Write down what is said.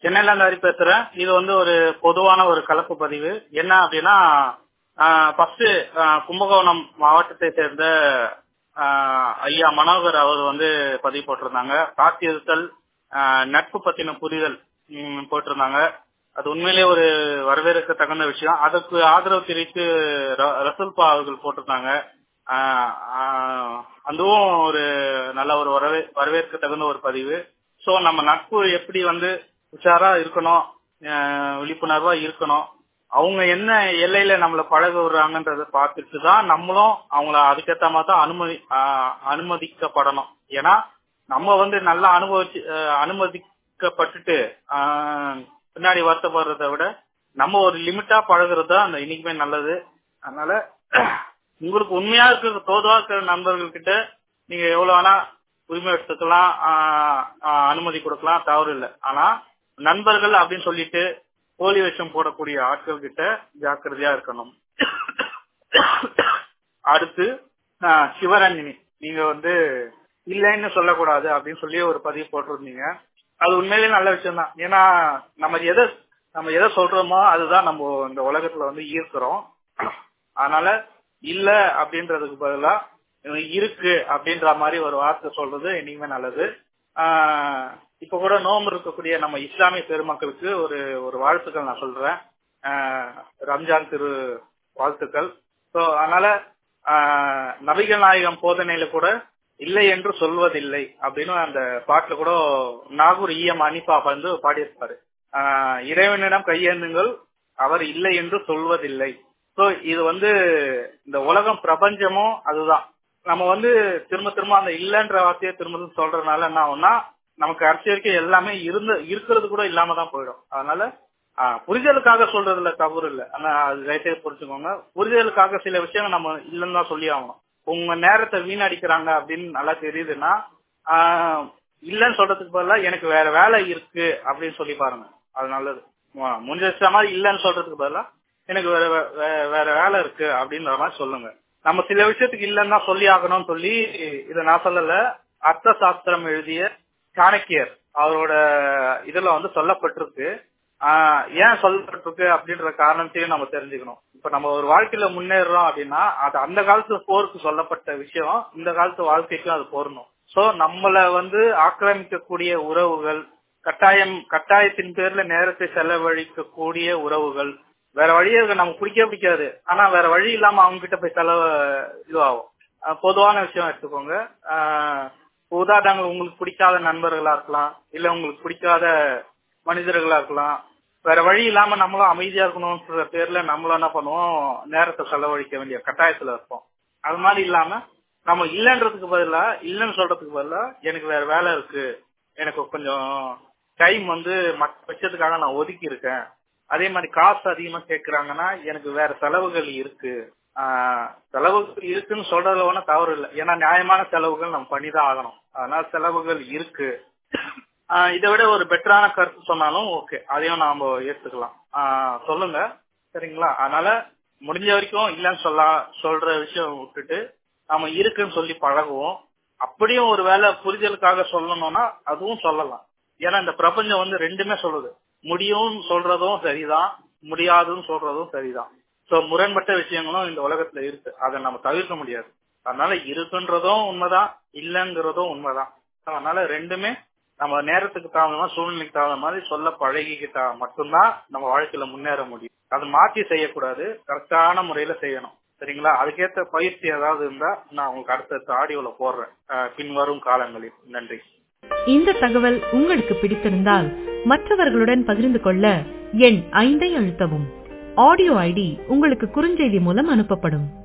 சென்னையில இருந்து ஹரி பேசுறேன் இது வந்து ஒரு பொதுவான ஒரு கலப்பு பதிவு என்ன அப்படின்னா ஃபர்ஸ்ட் கும்பகோணம் மாவட்டத்தை சேர்ந்த ஆஹ், ஐயா மனோகர் அவர் வந்து பதிவு போட்டிருந்தாங்க காத்திருத்தல் ஆஹ், நட்பு பத்தின புரிதல் ம், போட்டிருந்தாங்க அது உண்மையிலேயே ஒரு வரவேற்க தகுந்த விஷயம் அதற்கு ஆதரவு தெரிவித்து ர- ரசூல்பா அவர்கள் போட்டிருந்தாங்க ஆஹ், ஆஹ், அதுவும் ஒரு நல்ல ஒரு வரவே வரவேற்க தகுந்த ஒரு பதிவு சோ நம்ம நட்பு எப்படி வந்து உஷாரா இருக்கணும் ஆஹ், விழிப்புணர்வா இருக்கணும் அவங்க என்ன எல்லையில நம்மள பழக விடுறாங்கன்றத பார்த்துட்டு தான் நம்மளும் அவங்கள அதுக்கேத்த மாதிரி தான் அனுமதி ஆஹ், அனுமதிக்கப்படணும் ஏன்னா நம்ம வந்து நல்லா அனுபவிச்சு ஆஹ், அனுமதிக்கப்பட்டுட்டு ஆஹ், பின்னாடி வருத்தப்படுறதை விட நம்ம ஒரு லிமிட்டா பழகுறது தான் அந்த இன்னைக்குமே நல்லது அதனால உங்களுக்கு உண்மையா இருக்கிற தோதுவா இருக்கிற நண்பர்கள் கிட்ட நீங்க எவ்வளவு வேணா உரிமை எடுத்துக்கலாம் ஆஹ், ஆஹ், அனுமதி கொடுக்கலாம் தவறு இல்லை ஆனா நண்பர்கள் அப்படின்னு சொல்லிட்டு போலி வேஷம் போடக்கூடிய ஆட்கள் கிட்ட ஜாக்கிரதையா இருக்கணும் அடுத்து ஆஹ், சிவரஞ்சனி நீங்க வந்து இல்லைன்னு சொல்லக்கூடாது அப்படின்னு சொல்லி ஒரு பதிவு போட்டிருந்தீங்க அது உண்மையிலேயே நல்ல விஷயம் தான் ஏன்னா நம்ம எதை நம்ம எதை சொல்றோமோ அதுதான் நம்ம இந்த உலகத்துல வந்து ஈர்க்கிறோம் அதனால இல்ல அப்படின்றதுக்கு பதிலா இருக்கு அப்படின்ற மாதிரி ஒரு வார்த்தை சொல்றது என்னைக்குமே நல்லது ஆஹ் இப்ப கூட நோம்பு இருக்கக்கூடிய நம்ம இஸ்லாமிய பெருமக்களுக்கு ஒரு ஒரு வாழ்த்துக்கள் நான் சொல்றேன் ஆஹ் ரம்ஜான் திரு வாழ்த்துக்கள் சோ அதனால ஆஹ் நபிகள் நாயகம் போதனையில கூட இல்லை என்று சொல்வதில்லை அப்படின்னு அந்த பாட்டுல கூட நாகூர் ஈயம் அனிபா வந்து பாடியிருப்பாரு ஆஹ் இறைவனிடம் கையேந்துங்கள் அவர் இல்லை என்று சொல்வதில்லை சோ இது வந்து இந்த உலகம் பிரபஞ்சமும் அதுதான் நம்ம வந்து திரும்ப திரும்ப அந்த இல்லன்ற வார்த்தையை திரும்ப திரும்ப சொல்றதுனால என்ன ஆகும்னா நமக்கு கடைசி வரைக்கும் எல்லாமே இருந்த இருக்கிறது கூட இல்லாம தான் போயிடும் அதனால ஆஹ், புரிதலுக்காக சொல்றதுல தவறு இல்லை ஆனா அது ரைட்டே புரிஞ்சுக்கோங்க புரிதலுக்காக சில விஷயங்கள் நம்ம இல்லைன்னு தான் சொல்லி ஆகணும் உங்க நேரத்தை வீணடிக்கிறாங்க அப்படின்னு நல்லா தெரியுதுன்னா ஆஹ், இல்லைன்னு சொல்றதுக்கு பதிலா எனக்கு வேற வேலை இருக்கு அப்படின்னு சொல்லி பாருங்க அது நல்லது ஆஹ், முடிஞ்ச மாதிரி இல்லைன்னு சொல்றதுக்கு பதிலா எனக்கு வேற வே- வே- வேற வேலை இருக்கு அப்படின்ற மாதிரி சொல்லுங்க நம்ம சில விஷயத்துக்கு இல்லைன்னு தான் சொல்லி ஆகணும்னு சொல்லி இதை நான் சொல்லல அர்த்த சாஸ்திரம் எழுதிய சாணக்கியர் அவரோட இதுல வந்து சொல்லப்பட்டிருக்கு ஆஹ் ஏன் சொல்லப்பட்டிருக்கு அப்படின்ற காரணத்தையும் நம்ம தெரிஞ்சுக்கணும் இப்ப நம்ம ஒரு வாழ்க்கையில முன்னேறோம் அப்படின்னா அது அந்த காலத்து போருக்கு சொல்லப்பட்ட விஷயம் இந்த காலத்து வாழ்க்கைக்கும் அது பொருந்தும் சோ நம்மள வந்து ஆக்கிரமிக்கக்கூடிய உறவுகள் கட்டாயம் கட்டாயத்தின் பேர்ல நேரத்தை செலவழிக்கக்கூடிய உறவுகள் வேற வழியே இருக்கு நமக்கு பிடிக்கவே பிடிக்காது ஆனா வேற வழி இல்லாம அவங்க கிட்ட போய் செலவு இதுவாகும் அஹ் பொதுவான விஷயம் எடுத்துக்கோங்க ஆஹ் உதாரணங்கள் உங்களுக்கு பிடிக்காத நண்பர்களா இருக்கலாம் இல்ல உங்களுக்கு பிடிக்காத மனிதர்களா இருக்கலாம் வேற வழி இல்லாம நம்மளும் அமைதியா இருக்கணும்ன்ற பேர்ல நம்மளும் என்ன பண்ணுவோம் நேரத்தை செலவழிக்க வேண்டிய கட்டாயத்துல இருப்போம் அது மாதிரி இல்லாம நம்ம இல்லன்றதுக்கு பதிலா இல்லைன்னு சொல்றதுக்கு பதிலா எனக்கு வேற வேலை இருக்கு எனக்கு கொஞ்சம் டைம் வந்து மற்ற பட்சத்துக்காக நான் ஒதுக்கி இருக்கேன் அதே மாதிரி காசு அதிகமா கேக்குறாங்கன்னா எனக்கு வேற செலவுகள் இருக்கு ஆஹ் செலவுகள் இருக்குன்னு சொல்றதுல ஒன்றும் தவறு இல்லை ஏன்னா நியாயமான செலவுகள் நம்ம பண்ணிதான் ஆகணும் அதனால செலவுகள் இருக்கு ஆஹ் இதை விட ஒரு பெட்டரான கருத்து சொன்னாலும் ஓகே அதையும் நாம ஏத்துக்கலாம் ஆஹ் சொல்லுங்க சரிங்களா அதனால முடிஞ்ச வரைக்கும் இல்லைன்னு சொல்ல சொல்ற விஷயம் விட்டுட்டு நாம இருக்குன்னு சொல்லி பழகுவோம் அப்படியும் ஒரு வேலை புரிதலுக்காக சொல்லணும்னா அதுவும் சொல்லலாம் ஏன்னா இந்த பிரபஞ்சம் வந்து ரெண்டுமே சொல்லுது முடியும்னு சொல்றதும் சரிதான் முடியாதுன்னு சொல்றதும் சரிதான் சோ முரண்பட்ட விஷயங்களும் இந்த உலகத்துல இருக்கு அதை நம்ம தவிர்க்க முடியாது அதனால இருக்குன்றதும் உண்மைதான் இல்லைங்கிறதும் உண்மைதான் அதனால ரெண்டுமே நம்ம நேரத்துக்கு தகுந்த மாதிரி சூழ்நிலைக்கு தகுந்த மாதிரி சொல்ல பழகிக்கிட்டா மட்டும்தான் நம்ம வாழ்க்கையில முன்னேற முடியும் அதை மாற்றி செய்யக்கூடாது கரெக்டான முறையில செய்யணும் சரிங்களா அதுக்கேற்ற பயிற்சி ஏதாவது இருந்தா நான் உங்களுக்கு அடுத்தடுத்த ஆடியோல போடுறேன் அஹ் பின்வரும் காலங்களில் நன்றி இந்த தகவல் உங்களுக்கு பிடித்திருந்தால் மற்றவர்களுடன் பகிர்ந்து கொள்ள எண் ஐந்தை அழுத்தவும் ஆடியோ ஐடி உங்களுக்கு குறுஞ்செய்தி மூலம் அனுப்பப்படும்